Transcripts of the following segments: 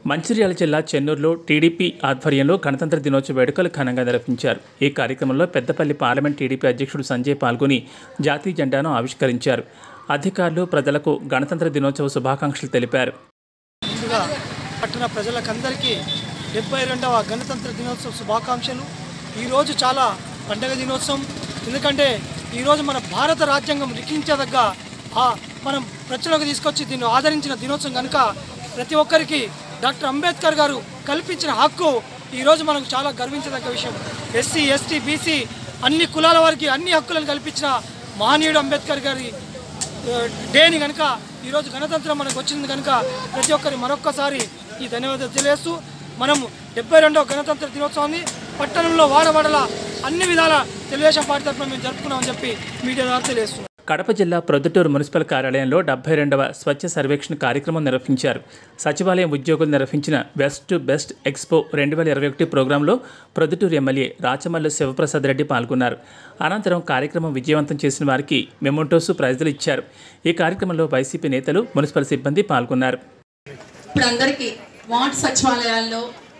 మంచిర్యాల జిల్లా చెన్నూరులో టీడీపీ ఆధ్వర్యంలో గణతంత్ర దినోత్సవ వేడుకలు ఘనంగా నిర్వహించారు ఈ కార్యక్రమంలో పెద్దపల్లి పార్లమెంట్ టీడీపీ అధ్యక్షుడు సంజయ్ పాల్గొని జాతీయ జెండాను ఆవిష్కరించారు అధికారులు ప్రజలకు గణతంత్ర దినోత్సవ శుభాకాంక్షలు తెలిపారు ముందుగా పట్టణ ప్రజలకందరికీ డెబ్బై రెండవ గణతంత్ర దినోత్సవ శుభాకాంక్షలు ఈరోజు చాలా పండగ దినోత్సవం ఎందుకంటే ఈరోజు మన భారత రాజ్యాంగం లిఖించదగ్గ ఆ మనం ప్రజలకు తీసుకొచ్చి దీన్ని ఆదరించిన దినోత్సవం కనుక ప్రతి ఒక్కరికి డాక్టర్ అంబేద్కర్ గారు కల్పించిన హక్కు ఈరోజు మనకు చాలా గర్వించదగ్గ విషయం ఎస్సీ ఎస్టీ బీసీ అన్ని కులాల వారికి అన్ని హక్కులను కల్పించిన మహనీయుడు అంబేద్కర్ గారి డేని కనుక ఈరోజు గణతంత్రం మనకు వచ్చింది కనుక ప్రతి ఒక్కరి మరొక్కసారి ఈ ధన్యవాదాలు తెలియజేస్తూ మనం డెబ్బై రెండవ గణతంత్ర దినోత్సవాన్ని పట్టణంలో వాడవాడల అన్ని విధాల తెలుగుదేశం పార్టీ తరఫున మేము జరుపుకున్నామని చెప్పి మీడియా ద్వారా తెలియజేస్తున్నాం కడప జిల్లా ప్రొద్దుటూరు మున్సిపల్ కార్యాలయంలో డెబ్బై రెండవ స్వచ్ఛ సర్వేక్షణ కార్యక్రమం నిర్వహించారు సచివాలయం ఉద్యోగులు నిర్వహించిన బెస్ట్ టు బెస్ట్ ఎక్స్పో రెండు వేల ఇరవై ఒకటి ప్రోగ్రాంలో ప్రొద్దుటూరు ఎమ్మెల్యే రాచమల్లు శివప్రసాద్ రెడ్డి పాల్గొన్నారు అనంతరం కార్యక్రమం విజయవంతం చేసిన వారికి మెమోటోసు ప్రైజులు ఇచ్చారు ఈ కార్యక్రమంలో వైసీపీ నేతలు మున్సిపల్ సిబ్బంది పాల్గొన్నారు ఇప్పుడు అందరికీ వార్డ్ సచివాలయాల్లో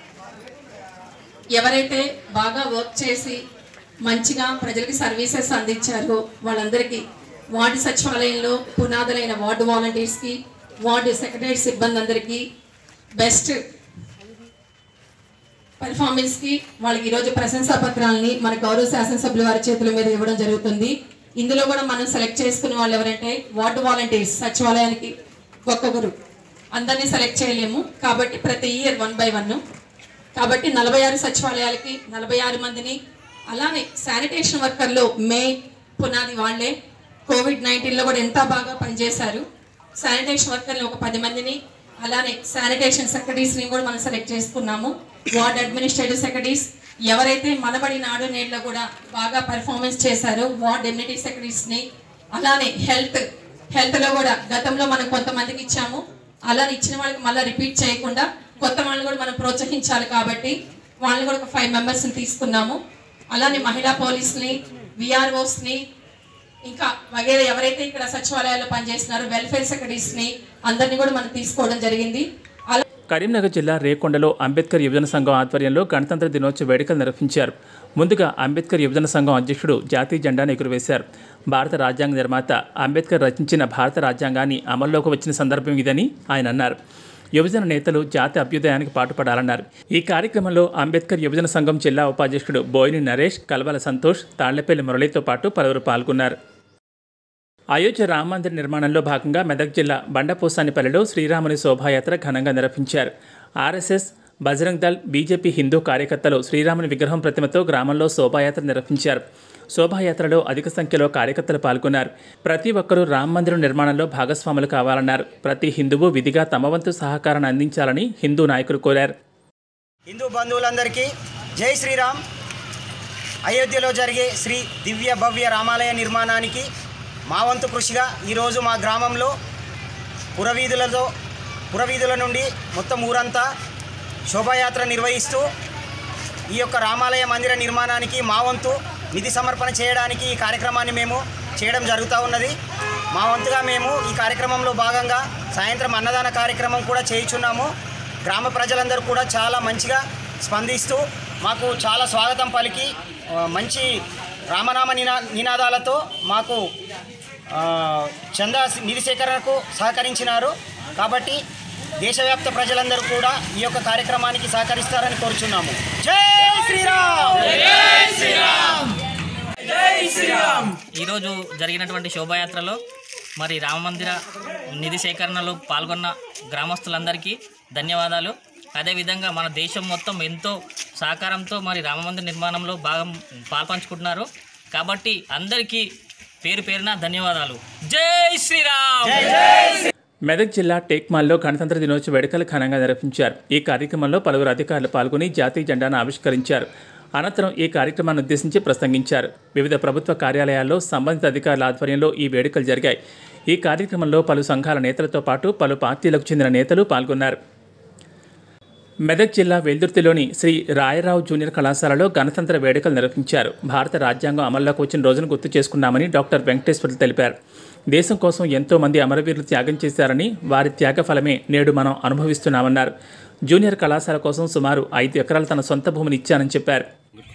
ఎవరైతే బాగా వర్క్ చేసి మంచిగా ప్రజలకి సర్వీసెస్ అందించారో వాళ్ళందరికీ వార్డు సచివాలయంలో పునాదులైన వార్డు వాలంటీర్స్కి వార్డు సెక్రటరీ సిబ్బంది అందరికీ బెస్ట్ పెర్ఫార్మెన్స్కి వాళ్ళకి ఈరోజు ప్రశంసా పత్రాలని మన గౌరవ శాసనసభ్యుల వారి చేతుల మీద ఇవ్వడం జరుగుతుంది ఇందులో కూడా మనం సెలెక్ట్ చేసుకునే వాళ్ళు ఎవరంటే వార్డు వాలంటీర్స్ సచివాలయానికి ఒక్కొక్కరు అందరినీ సెలెక్ట్ చేయలేము కాబట్టి ప్రతి ఇయర్ వన్ బై వన్ కాబట్టి నలభై ఆరు సచివాలయాలకి నలభై ఆరు మందిని అలానే శానిటేషన్ వర్కర్లు మే పునాది వాళ్ళే కోవిడ్ నైన్టీన్లో కూడా ఎంత బాగా పనిచేశారు శానిటేషన్ వర్కర్లు ఒక పది మందిని అలానే శానిటేషన్ సెక్రటరీస్ని కూడా మనం సెలెక్ట్ చేసుకున్నాము వార్డ్ అడ్మినిస్ట్రేటివ్ సెక్రటరీస్ ఎవరైతే మనబడి నాడు నేడులో కూడా బాగా పెర్ఫార్మెన్స్ చేశారో వార్డ్ ఎమ్యూనిటీ సెక్రటరీస్ని అలానే హెల్త్ హెల్త్లో కూడా గతంలో మనం కొంతమందికి ఇచ్చాము అలానే ఇచ్చిన వాళ్ళకి మళ్ళీ రిపీట్ చేయకుండా కొత్త వాళ్ళని కూడా మనం ప్రోత్సహించాలి కాబట్టి వాళ్ళని కూడా ఒక ఫైవ్ మెంబర్స్ని తీసుకున్నాము అలానే మహిళా పోలీస్ని విఆర్ఓస్ని ఇంకా వగేరా ఎవరైతే ఇక్కడ సచివాలయాల్లో పనిచేస్తున్నారో వెల్ఫేర్ సెక్రటరీస్ని అందరినీ కూడా మనం తీసుకోవడం జరిగింది అలా కరీంనగర్ జిల్లా రేకొండలో అంబేద్కర్ యువజన సంఘం ఆధ్వర్యంలో గణతంత్ర దినోత్సవ వేడుకలు నిర్వహించారు ముందుగా అంబేద్కర్ యువజన సంఘం అధ్యక్షుడు జాతీయ జెండాను ఎగురవేశారు భారత రాజ్యాంగ నిర్మాత అంబేద్కర్ రచించిన భారత రాజ్యాంగాన్ని అమల్లోకి వచ్చిన సందర్భం ఇదని ఆయన అన్నారు యువజన నేతలు జాతి అభ్యుదయానికి పాటుపడాలన్నారు ఈ కార్యక్రమంలో అంబేద్కర్ యువజన సంఘం జిల్లా ఉపాధ్యక్షుడు బోయిని నరేష్ కల్వల సంతోష్ తాళ్లపల్లి మురళితో పాటు పలువురు పాల్గొన్నారు అయోధ్య రామ మందిర నిర్మాణంలో భాగంగా మెదక్ జిల్లా బండపోసానిపల్లిలో శ్రీరాముని శోభాయాత్ర ఘనంగా నిర్వహించారు ఆర్ఎస్ఎస్ బజరంగ్ దళ్ బీజేపీ హిందూ కార్యకర్తలు శ్రీరాముని విగ్రహం ప్రతిమతో గ్రామంలో శోభాయాత్ర నిర్వహించారు శోభాయాత్రలో అధిక సంఖ్యలో కార్యకర్తలు పాల్గొన్నారు ప్రతి ఒక్కరూ రామ మందిరం నిర్మాణంలో భాగస్వాములు కావాలన్నారు ప్రతి హిందువు విధిగా తమ వంతు సహకారాన్ని అందించాలని హిందూ నాయకులు కోరారు హిందూ బంధువులందరికీ జై శ్రీరామ్ అయోధ్యలో జరిగే శ్రీ దివ్య భవ్య రామాలయ నిర్మాణానికి మా వంతు కృషిగా ఈరోజు మా గ్రామంలో పురవీధులతో పురవీధుల నుండి మొత్తం ఊరంతా శోభాయాత్ర నిర్వహిస్తూ ఈ యొక్క రామాలయ మందిర నిర్మాణానికి మా వంతు నిధి సమర్పణ చేయడానికి ఈ కార్యక్రమాన్ని మేము చేయడం జరుగుతూ ఉన్నది మా వంతుగా మేము ఈ కార్యక్రమంలో భాగంగా సాయంత్రం అన్నదాన కార్యక్రమం కూడా చేయుచున్నాము గ్రామ ప్రజలందరూ కూడా చాలా మంచిగా స్పందిస్తూ మాకు చాలా స్వాగతం పలికి ఆ, మంచి రామనామ నినా నినాదాలతో మాకు ఆ, చందా నిధి సేకరణకు సహకరించినారు కాబట్టి దేశవ్యాప్త ప్రజలందరూ కూడా ఈ యొక్క కార్యక్రమానికి సహకరిస్తారని కోరుచున్నాము జై శ్రీరామ్ ఈరోజు జరిగినటువంటి శోభాయాత్రలో మరి రామమందిర నిధి సేకరణలో పాల్గొన్న గ్రామస్తులందరికీ ధన్యవాదాలు అదేవిధంగా మన దేశం మొత్తం ఎంతో సహకారంతో మరి రామమందిర నిర్మాణంలో భాగం పాల్పంచుకుంటున్నారు కాబట్టి అందరికీ పేరు పేరున ధన్యవాదాలు జై శ్రీరామ్ మెదక్ జిల్లా టేక్మాల్లో గణతంత్ర దినోత్సవ వేడుకలు ఘనంగా నిర్వహించారు ఈ కార్యక్రమంలో పలువురు అధికారులు పాల్గొని జాతీయ జెండాను ఆవిష్కరించారు అనంతరం ఈ కార్యక్రమాన్ని ఉద్దేశించి ప్రసంగించారు వివిధ ప్రభుత్వ కార్యాలయాల్లో సంబంధిత అధికారుల ఆధ్వర్యంలో ఈ వేడుకలు జరిగాయి ఈ కార్యక్రమంలో పలు సంఘాల నేతలతో పాటు పలు పార్టీలకు చెందిన నేతలు పాల్గొన్నారు మెదక్ జిల్లా వెల్దుర్తిలోని శ్రీ రాయరావు జూనియర్ కళాశాలలో గణతంత్ర వేడుకలు నిర్వహించారు భారత రాజ్యాంగం అమల్లోకి వచ్చిన రోజును గుర్తు చేసుకున్నామని డాక్టర్ వెంకటేశ్వర్లు తెలిపారు దేశం కోసం ఎంతో మంది అమరవీరులు త్యాగం చేశారని వారి త్యాగ ఫలమే నేడు మనం అనుభవిస్తున్నామన్నారు జూనియర్ కళాశాల కోసం సుమారు ఐదు ఎకరాలు తన సొంత భూమిని ఇచ్చానని చెప్పారు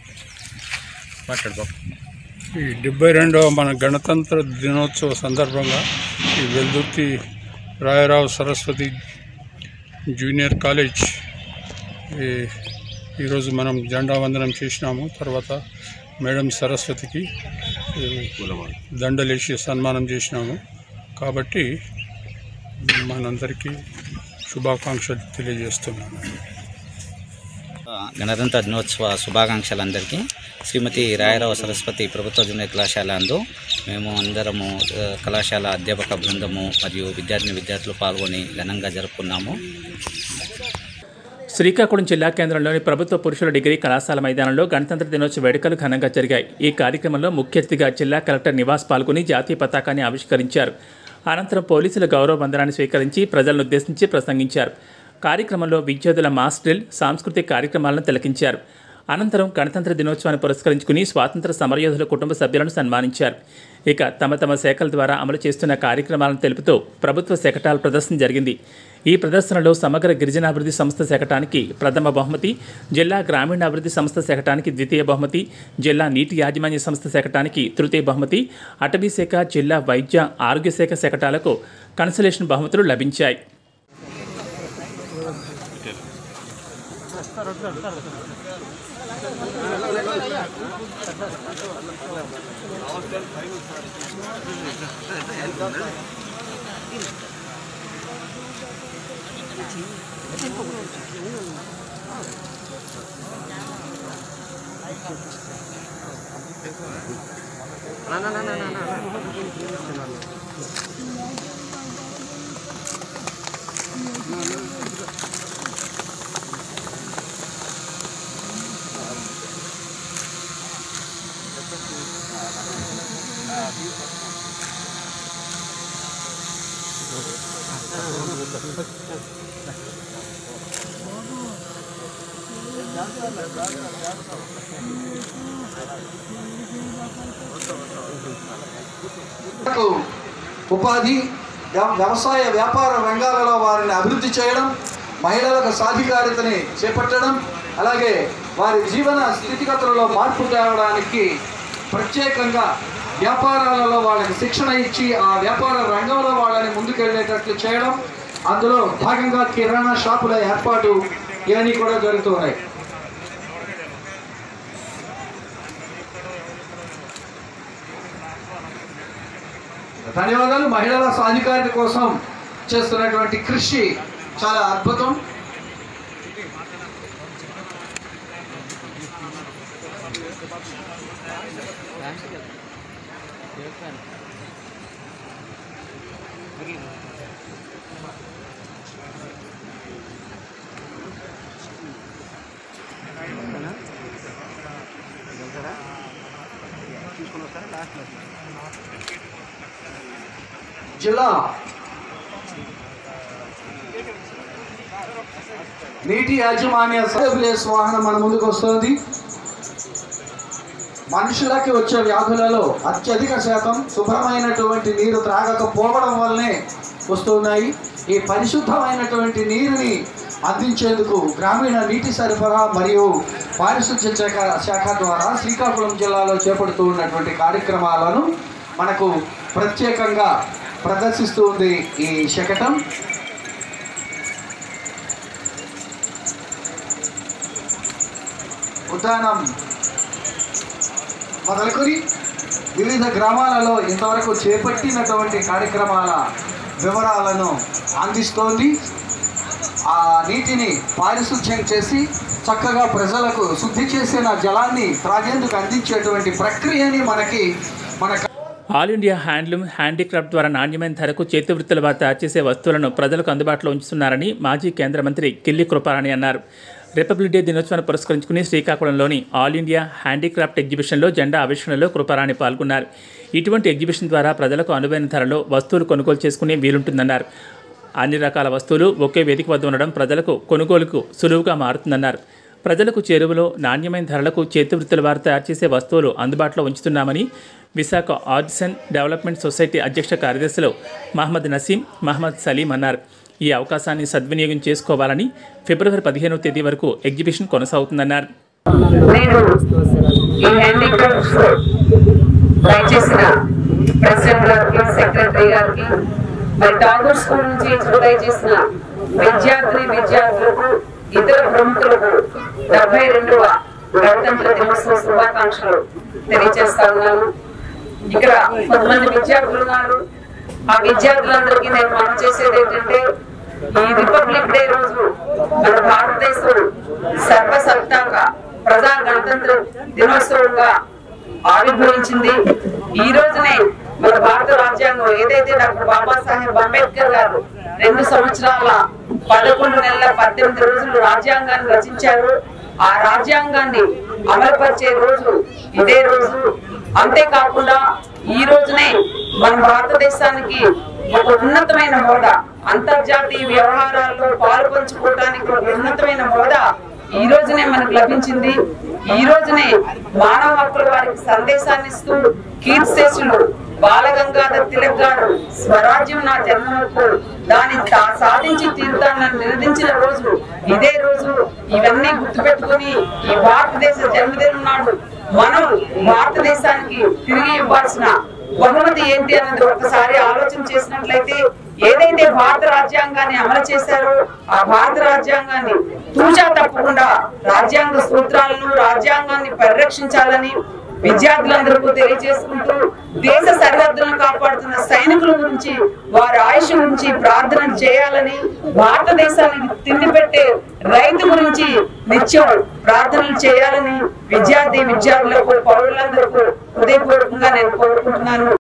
ఈ డెబ్బై రెండవ మన గణతంత్ర దినోత్సవ సందర్భంగా ఈ వెల్దుర్తి రాయరావు సరస్వతి జూనియర్ కాలేజ్ ఈ ఈరోజు మనం జెండా వందనం చేసినాము తర్వాత మేడం సరస్వతికి ఈ దండలేసి సన్మానం చేసినాము కాబట్టి మనందరికీ శుభాకాంక్షలు తెలియజేస్తున్నాను గణతంత్ర దినోత్సవ శుభాకాంక్షలు అందరికీ శ్రీమతి రాయరావు సరస్వతి ప్రభుత్వ జూనియర్ కళాశాల అందు మేము అందరము ఆ, కళాశాల అధ్యాపక బృందము మరియు విద్యార్థిని విద్యార్థులు పాల్గొని ఘనంగా జరుపుకున్నాము శ్రీకాకుళం జిల్లా కేంద్రంలోని ప్రభుత్వ పురుషుల డిగ్రీ కళాశాల మైదానంలో గణతంత్ర దినోత్సవ వేడుకలు ఘనంగా జరిగాయి ఈ కార్యక్రమంలో ముఖ్య అతిథిగా జిల్లా కలెక్టర్ నివాస్ పాల్గొని జాతీయ పతాకాన్ని ఆవిష్కరించారు అనంతరం పోలీసుల గౌరవ వందనాన్ని స్వీకరించి ప్రజలను ఉద్దేశించి ప్రసంగించారు కార్యక్రమంలో విద్యార్థుల మాస్ డ్రిల్ సాంస్కృతిక కార్యక్రమాలను తిలకించారు అనంతరం గణతంత్ర దినోత్సవాన్ని పురస్కరించుకుని స్వాతంత్ర సమరయోధుల కుటుంబ సభ్యులను సన్మానించారు ఇక తమ తమ శాఖల ద్వారా అమలు చేస్తున్న కార్యక్రమాలను తెలుపుతూ ప్రభుత్వ శకటాల ప్రదర్శన జరిగింది ఈ ప్రదర్శనలో సమగ్ర గిరిజనాభివృద్ధి సంస్థ శకటానికి ప్రథమ బహుమతి జిల్లా గ్రామీణాభివృద్ధి సంస్థ శకటానికి ద్వితీయ బహుమతి జిల్లా నీటి యాజమాన్య సంస్థ శకటానికి తృతీయ బహుమతి అటవీ శాఖ జిల్లా వైద్య ఆరోగ్య శాఖ శకటాలకు కన్సలేషన్ బహుమతులు లభించాయి కు ఉపాధి వ్య- వ్యవసాయ వ్యాపార రంగాలలో వారిని అభివృద్ధి చేయడం మహిళలకు సాధికారితని చేపట్టడం అలాగే వారి జీవన స్థితిగతులలో మార్పు తేవడానికి ప్రత్యేకంగా వ్యాపారాలలో వాళ్ళకి శిక్షణ ఇచ్చి ఆ వ్యాపార రంగంలో వాళ్ళని ముందుకెళ్ళేటట్లు చేయడం అందులో భాగంగా కిరాణా షాపుల ఏర్పాటు ఇవన్నీ కూడా జరుగుతున్నాయి ధన్యవాదాలు మహిళల సాధికారత కోసం చేస్తున్నటువంటి కృషి చాలా అద్భుతం జిల్లా నీటి యాజమాన్య సర్వీస్ వాహనం మన ముందుకు వస్తుంది మనుషులకి వచ్చే వ్యాధులలో అత్యధిక శాతం శుభ్రమైనటువంటి నీరు త్రాగకపోవడం వల్లనే వస్తున్నాయి ఈ పరిశుద్ధమైనటువంటి నీరుని అందించేందుకు గ్రామీణ నీటి సరఫరా మరియు పారిశుద్ధ్య శాఖ శాఖ ద్వారా శ్రీకాకుళం జిల్లాలో చేపడుతూ ఉన్నటువంటి కార్యక్రమాలను మనకు ప్రత్యేకంగా ప్రదర్శిస్తూ ఉంది ఈ శకటం ఉద్యానం మొదలుకొని వివిధ గ్రామాలలో ఇంతవరకు చేపట్టినటువంటి కార్యక్రమాల వివరాలను అందిస్తోంది ఆ నీటిని పారిశుధ్యం చేసి చక్కగా ప్రజలకు శుద్ధి చేసిన జలాన్ని త్రాగేందుకు అందించేటువంటి ప్రక్రియని మనకి మన ఆల్ ఇండియా హ్యాండ్లూమ్ హ్యాండీక్రాఫ్ట్ ద్వారా నాణ్యమైన ధరకు చేతి వృత్తుల వారు తయారు చేసే వస్తువులను ప్రజలకు అందుబాటులో ఉంచుతున్నారని మాజీ కేంద్ర మంత్రి కిల్లి కృపారాణి అన్నారు రిపబ్లిక్ డే దినోత్సవాన్ని పురస్కరించుకుని శ్రీకాకుళంలోని ఆల్ ఇండియా హ్యాండీక్రాఫ్ట్ ఎగ్జిబిషన్లో జెండా ఆవిష్కరణలో కృపారాణి పాల్గొన్నారు ఇటువంటి ఎగ్జిబిషన్ ద్వారా ప్రజలకు అనువైన ధరలో వస్తువులు కొనుగోలు చేసుకునే వీలుంటుందన్నారు అన్ని రకాల వస్తువులు ఒకే వేదిక వద్ద ఉండడం ప్రజలకు కొనుగోలుకు సులువుగా మారుతుందన్నారు ప్రజలకు చేరువలో నాణ్యమైన ధరలకు చేతి వృత్తుల వారు తయారు చేసే వస్తువులు అందుబాటులో ఉంచుతున్నామని విశాఖ ఆర్టిసన్ డెవలప్మెంట్ సొసైటీ అధ్యక్ష కార్యదర్శులు మహమ్మద్ నసీం మహమ్మద్ సలీం అన్నారు ఈ అవకాశాన్ని సద్వినియోగం చేసుకోవాలని ఫిబ్రవరి పదిహేనవ తేదీ వరకు ఎగ్జిబిషన్ కొనసాగుతుందన్నారు నేను ఈ హ్యాండిక్రాఫ్ట్స్ దయచేసిన ప్రెసిడెంట్ గారికి సెక్రటరీ గారికి మరి టాగూర్ స్కూల్ నుంచి ఇంట్రొడ్యూస్ చేసిన విద్యార్థిని విద్యార్థులకు ఇతర ప్రముఖులకు డెబ్బై రెండవ గణతంత్ర దినోత్సవ శుభాకాంక్షలు తెలియజేస్తా ఉన్నాను ఇక్కడ కొంతమంది విద్యార్థులు ఉన్నారు ఆ విద్యార్థులందరికీ నేను మనం చేసేది ఏంటంటే ఈ రిపబ్లిక్ డే రోజు మన భారతదేశం సర్వసత్తాక ప్రజా గణతంత్ర దినోత్సవంగా ఆవిర్భవించింది ఈ రోజునే మన భారత రాజ్యాంగం ఏదైతే డాక్టర్ బాబాసాహెబ్ అంబేద్కర్ గారు రెండు సంవత్సరాల పదకొండు నెలల పద్దెనిమిది రోజులు రాజ్యాంగాన్ని రచించారు ఆ రాజ్యాంగాన్ని అమలుపరిచే రోజు ఇదే రోజు అంతేకాకుండా ఈ రోజునే మన భారతదేశానికి ఒక ఉన్నతమైన హోదా అంతర్జాతీయ వ్యవహారాల్లో పాలు పంచుకోవడానికి ఒక ఉన్నతమైన హోదా ఈ రోజునే మనకు లభించింది ఈ రోజునే మానవ హక్కుల వారికి సందేశాన్ని ఇస్తూ కీర్తిశేషులు బాలగంగాధర్ తిలక్ గారు స్వరాజ్యం నా జన్మ హక్కు దాన్ని తా- సాధించి తీరుతానని నిలదించిన రోజు ఇదే రోజు ఇవన్నీ గుర్తుపెట్టుకుని ఈ భారతదేశ జన్మదినం నాడు మనం భారతదేశానికి తిరిగి ఇవ్వాల్సిన బహుమతి ఏంటి అన్నది ఒకసారి ఆలోచన చేసినట్లయితే ఏదైతే భారత రాజ్యాంగాన్ని అమలు చేశారో ఆ భారత రాజ్యాంగాన్ని తూచా తప్పకుండా రాజ్యాంగ సూత్రాలను రాజ్యాంగాన్ని పరిరక్షించాలని విద్యార్థులందరికీ తెలియజేసుకుంటూ దేశ సరిహద్దులను కాపాడుతున్న సైనికుల గురించి వారి ఆయుష్ గురించి ప్రార్థన చేయాలని భారతదేశానికి తిండి పెట్టే రైతు గురించి నిత్యం ప్రార్థనలు చేయాలని విద్యార్థి విద్యార్థులకు పౌరులందరికీ హృదయపూర్వకంగా నేను కోరుకుంటున్నాను